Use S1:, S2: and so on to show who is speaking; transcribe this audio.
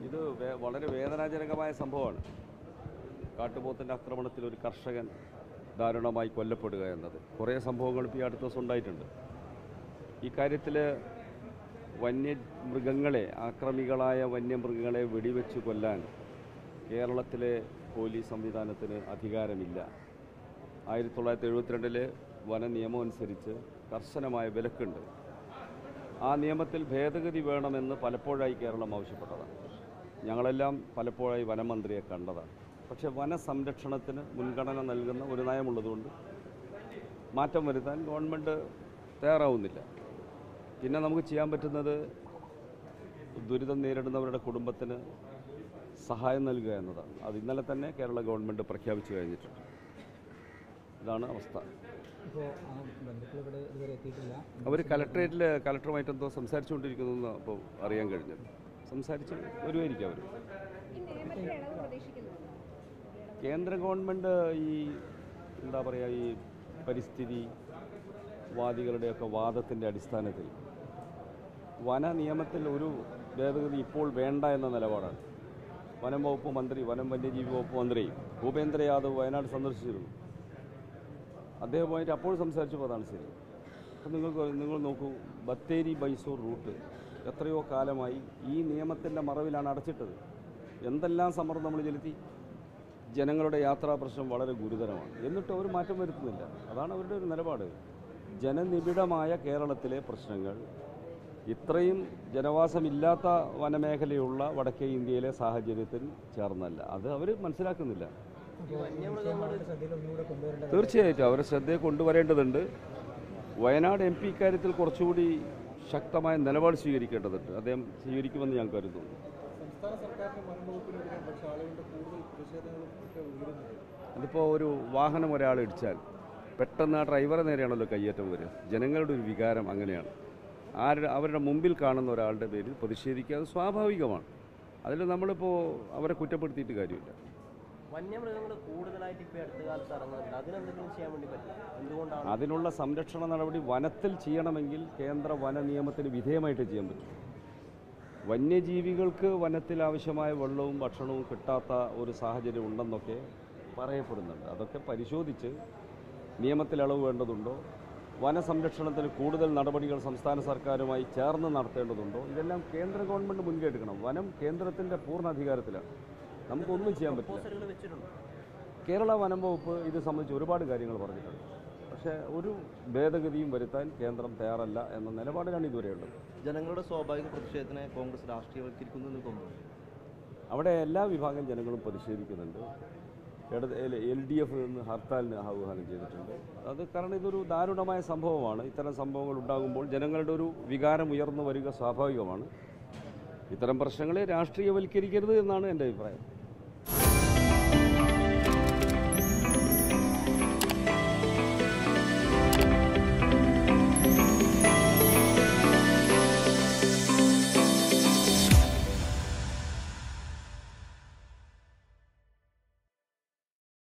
S1: ഇത് വേ- വളരെ വേദനാജനകമായ സംഭവമാണ് കാട്ടുപോത്തിൻ്റെ ആക്രമണത്തിൽ ഒരു കർഷകൻ ദാരുണമായി കൊല്ലപ്പെടുക എന്നത് കുറേ സംഭവങ്ങൾ ഇപ്പോൾ ഈ അടുത്ത ദിവസം ഉണ്ടായിട്ടുണ്ട് ഈ കാര്യത്തിൽ വന്യമൃഗങ്ങളെ ആക്രമികളായ വന്യമൃഗങ്ങളെ വെടിവെച്ച് കൊല്ലാൻ കേരളത്തിലെ പോലീസ് സംവിധാനത്തിന് അധികാരമില്ല ആയിരത്തി തൊള്ളായിരത്തി എഴുപത്തിരണ്ടിലെ വന നിയമം അനുസരിച്ച് കർശനമായ വിലക്കുണ്ട് ആ നിയമത്തിൽ ഭേദഗതി വേണമെന്ന് പലപ്പോഴായി കേരളം ആവശ്യപ്പെട്ടതാണ് ഞങ്ങളെല്ലാം പലപ്പോഴായി വനമന്ത്രിയെ കണ്ടതാണ് പക്ഷേ വനസംരക്ഷണത്തിന് മുൻഗണന നൽകുന്ന ഒരു നയമുള്ളതുകൊണ്ട് മാറ്റം വരുത്താൻ ഗവൺമെൻറ് തയ്യാറാവുന്നില്ല പിന്നെ നമുക്ക് ചെയ്യാൻ പറ്റുന്നത് ദുരിതം നേരിടുന്നവരുടെ കുടുംബത്തിന് സഹായം നൽകുക എന്നതാണ് അത് ഇന്നലെ തന്നെ കേരള ഗവൺമെൻറ് പ്രഖ്യാപിച്ചു കഴിഞ്ഞിട്ടുണ്ട് ഇതാണ് അവസ്ഥ
S2: ഇപ്പോൾ ആ ബന്ധുക്കൾ ഇവിടെ ഇതുവരെ എത്തിയിട്ടില്ല
S1: അവർ കലക്ട്രേറ്റിൽ കലക്ടറുമായിട്ട് എന്തോ സംസാരിച്ചുകൊണ്ടിരിക്കുന്നു എന്ന് അപ്പോൾ അറിയാൻ കഴിഞ്ഞത് സംസാരിച്ച് വരുമായിരിക്കും അവർ
S3: ഈ നിയമത്തിൽ ഇളവ് പ്രതീക്ഷിക്കുന്നുണ്ടോ
S1: കേന്ദ്ര ഗവൺമെൻറ് ഈ എന്താ പറയുക ഈ പരിസ്ഥിതി വാദികളുടെയൊക്കെ വാദത്തിൻ്റെ അടിസ്ഥാനത്തിൽ വന നിയമത്തിൽ ഒരു ഭേദഗതി ഇപ്പോൾ വേണ്ട എന്ന നിലപാടാണ് വനം വകുപ്പ് മന്ത്രി വനം വന്യജീവി വകുപ്പ് മന്ത്രി ഭൂപേന്ദ്ര യാദവ് വയനാട് സന്ദർശിച്ചിരുന്നു അദ്ദേഹവുമായിട്ട് അപ്പോൾ സംസാരിച്ചപ്പോൾ അതാണ് ശരി അപ്പം നിങ്ങൾക്ക് നിങ്ങൾ നോക്കൂ ബത്തേരി ബൈസൂർ റൂട്ട് എത്രയോ കാലമായി ഈ നിയമത്തിൻ്റെ മറവിലാണ് അടച്ചിട്ടത് എന്തെല്ലാം സമ്മർദ്ദം നമ്മൾ ചെലുത്തി ജനങ്ങളുടെ യാത്രാ പ്രശ്നം വളരെ ഗുരുതരമാണ് എന്നിട്ട് അവർ മാറ്റം വരുത്തുന്നില്ല അതാണ് അവരുടെ ഒരു നിലപാട് ജനനിബിഡമായ കേരളത്തിലെ പ്രശ്നങ്ങൾ ഇത്രയും ജനവാസമില്ലാത്ത വനമേഖലയുള്ള വടക്കേ ഇന്ത്യയിലെ സാഹചര്യത്തിൽ ചേർന്നല്ല അത് അവർ മനസ്സിലാക്കുന്നില്ല
S2: അപ്പോൾ ഈ വിഷയം അവരുടെ ശ്രദ്ധയിൽ ഒന്നുകൂടെ കൊണ്ടുവരേണ്ടത്
S1: തീർച്ചയായിട്ടും അവരെ ശ്രദ്ധയെ കൊണ്ടുവരേണ്ടതുണ്ട് വയനാട് എം പി ഇക്കാര്യത്തിൽ കുറച്ചുകൂടി ശക്തമായ നിലപാട് സ്വീകരിക്കേണ്ടതുണ്ട് അദ്ദേഹം സ്വീകരിക്കുമെന്ന് ഞാൻ കരുതുന്നു
S4: സംസ്ഥാന സർക്കാരിന് വനംവകുപ്പിനെതിരെ പക്ഷേ ആളുകളുടെ കൂടുതൽ പ്രതിഷേധങ്ങളും ഒക്കെ ഉയരുന്നത്
S1: അതിപ്പോൾ ഒരു വാഹനം ഒരാൾ ഇടിച്ചാൽ പെട്ടെന്ന് ആ ഡ്രൈവറെ നേരെയാണല്ലോ കയ്യേറ്റം വരിക ജനങ്ങളുടെ ഒരു വികാരം അങ്ങനെയാണ് ആരുടെ അവരുടെ മുമ്പിൽ കാണുന്ന ഒരാളുടെ പേരിൽ പ്രതിഷേധിക്കുക അത് സ്വാഭാവികമാണ് അതിൽ നമ്മളിപ്പോൾ അവരെ കുറ്റപ്പെടുത്തിയിട്ട് കാര്യമില്ല
S5: വന്യമൃഗങ്ങൾ കൂടുതലായിട്ട് ഇപ്പോൾ അടുത്ത കാലത്ത് ഇറങ്ങുന്നുണ്ട് അതിനെന്തെങ്കിലും ചെയ്യാൻ വേണ്ടി പറ്റില്ല എന്തുകൊണ്ടാണ്
S1: അതിനുള്ള സംരക്ഷണ നടപടി വനത്തിൽ ചെയ്യണമെങ്കിൽ കേന്ദ്ര വന നിയമത്തിന് വിധേയമായിട്ട് ചെയ്യാൻ പറ്റും വന്യജീവികൾക്ക് വനത്തിൽ ആവശ്യമായ വെള്ളവും ഭക്ഷണവും കിട്ടാത്ത ഒരു സാഹചര്യം ഉണ്ടെന്നൊക്കെ പറയപ്പെടുന്നുണ്ട് അതൊക്കെ പരിശോധിച്ച് നിയമത്തിൽ ഇളവ് വേണ്ടതുണ്ടോ വനസംരക്ഷണത്തിന് കൂടുതൽ നടപടികൾ സംസ്ഥാന സർക്കാരുമായി ചേർന്ന് നടത്തേണ്ടതുണ്ടോ ഇതെല്ലാം കേന്ദ്ര ഗവൺമെൻറ് മുൻകൈ എടുക്കണം വനം കേന്ദ്രത്തിൻ്റെ പൂർണ്ണ അധികാരത്തിലാണ് നമുക്കൊന്നും ചെയ്യാൻ പറ്റില്ല
S5: പ്രപ്പോസലുകൾ വെച്ചിട്ടുണ്ട്
S1: കേരള വനം വകുപ്പ് ഇത് സംബന്ധിച്ച് ഒരുപാട് കാര്യങ്ങൾ പറഞ്ഞിട്ടുണ്ട് പക്ഷേ ഒരു ഭേദഗതിയും വരുത്താൻ കേന്ദ്രം തയ്യാറല്ല എന്ന നിലപാടിലാണ് ഇതുവരെയുള്ളത്
S6: ജനങ്ങളുടെ സ്വാഭാവിക പ്രതിഷേധത്തിനെ കോൺഗ്രസ് രാഷ്ട്രീയവൽക്കരിക്കുന്നു എന്ന് തോന്നുന്നു
S1: അവിടെ എല്ലാ വിഭാഗം ജനങ്ങളും പ്രതിഷേധിക്കുന്നുണ്ട് ഇടത് എൽ ഡി എഫ് നിന്ന് ഹർത്താലിന് ആഹ്വാനം ചെയ്തിട്ടുണ്ട് അത് കാരണം ഇതൊരു ദാരുണമായ സംഭവമാണ് ഇത്തരം സംഭവങ്ങൾ ഉണ്ടാകുമ്പോൾ ജനങ്ങളുടെ ഒരു വികാരം ഉയർന്നു വരിക സ്വാഭാവികമാണ് ഇത്തരം പ്രശ്നങ്ങളെ രാഷ്ട്രീയവൽക്കരിക്കരുത് എന്നാണ് എൻ്റെ അഭിപ്രായം